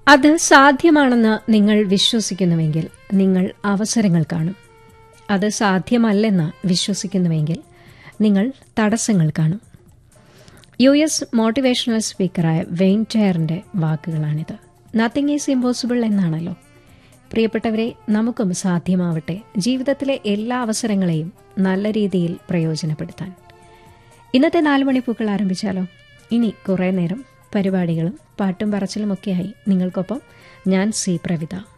അത് സാധ്യമാണെന്ന് നിങ്ങൾ വിശ്വസിക്കുന്നുവെങ്കിൽ നിങ്ങൾ അവസരങ്ങൾ കാണും അത് സാധ്യമല്ലെന്ന് വിശ്വസിക്കുന്നുവെങ്കിൽ നിങ്ങൾ തടസ്സങ്ങൾ കാണും യു എസ് മോട്ടിവേഷണൽ സ്പീക്കറായ വെയിൻ ചെയറിന്റെ വാക്കുകളാണിത് നത്തിങ് ഈസ് ഇമ്പോസിബിൾ എന്നാണല്ലോ പ്രിയപ്പെട്ടവരെ നമുക്കും സാധ്യമാവട്ടെ ജീവിതത്തിലെ എല്ലാ അവസരങ്ങളെയും നല്ല രീതിയിൽ പ്രയോജനപ്പെടുത്താൻ ഇന്നത്തെ നാല് മണിപ്പൂക്കൾ ആരംഭിച്ചാലോ ഇനി കുറേ നേരം പരിപാടികളും പാട്ടും പറച്ചിലുമൊക്കെയായി നിങ്ങൾക്കൊപ്പം ഞാൻ സി പ്രവിത